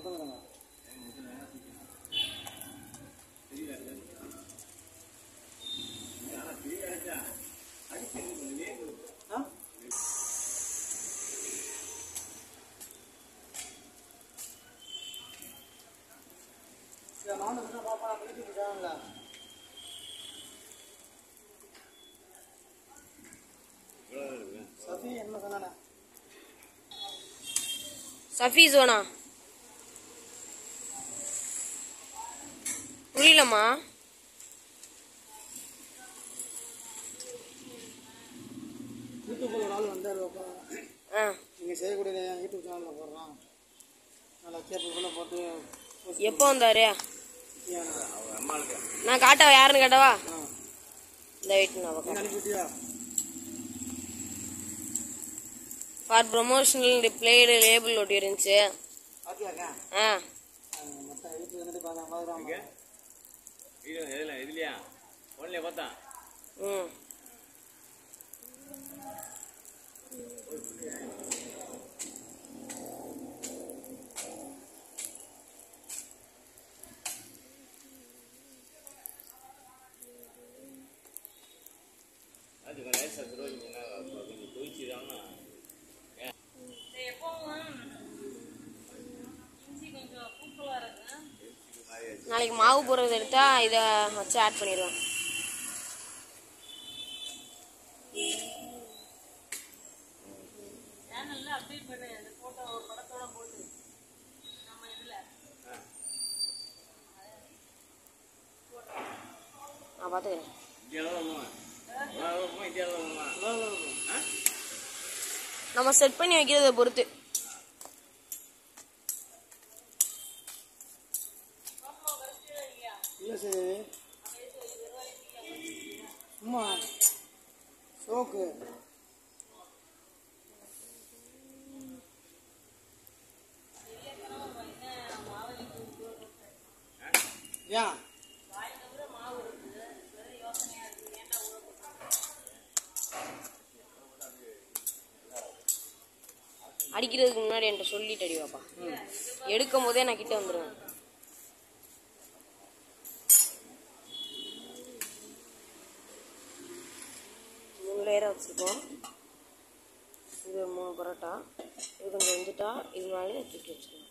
உட்காந்துருங்க ஆ சரி, நானும் என்ன பாப்பா வீட்டுக்கு இருக்காங்களா சஃபி என்ன சொன்னானே சஃபி சோனா புரியலம்மா யூடியூப்ல ஒரு ஆள் வந்தார் உட்காந்து ஆ நீங்கள் செய்யக்கூடிய யூடியூப் சேனலில் போடுறோம் நல்லா கேபிள் போட்டு post எப்போ வந்தாரு பண்ணியானா? நான் காட்டவா யாருன்னு காட்டவா ஆ இந்த வெயிட் நான் நீ காட்டுறேன் அனுப்பிட்டியா ஃபார் ப்ரொமோஷனல் ரிப்ளைடு லேபிள் ஒட்டி இருந்துச்சு பாத்தியாக்கா ஆ மற்ற வீட்டுக்கு வந்துட்டு பார்த்தா பார்க்குறாங்க வீடியோ எதுல இதுலையா ஃபோன்லயே பார்த்தா ம் அது கொஞ்சம் லேசாக துருவீங்கன்னா கொஞ்சம் கொதிச்சுதாங்கன்னா நாளைக்கு மாவு போடுறது எடுத்தா இதை வச்சு ஆட் பண்ணிடுவேன் நான் பார்த்துக்கிறேன் இந்தியாவில் போமா இந்தியாவில் போமா நம்ம செட் பண்ணி வைக்கிறத பொறுத்து இல்லை சரி சும்மா ஷோக்கு ஏன் அடிக்கிறதுக்கு முன்னாடி என்கிட்ட சொல்லிட்டு அடிவாப்பா எடுக்கும் போதே நான் கிட்ட வந்துடுவேன் மூணு லேயராக வச்சுருக்கோம் இது ஒரு மூணு பரோட்டா இது கொஞ்சம் வந்துட்டா இது மேலே தூக்கி வச்சுருக்கோம்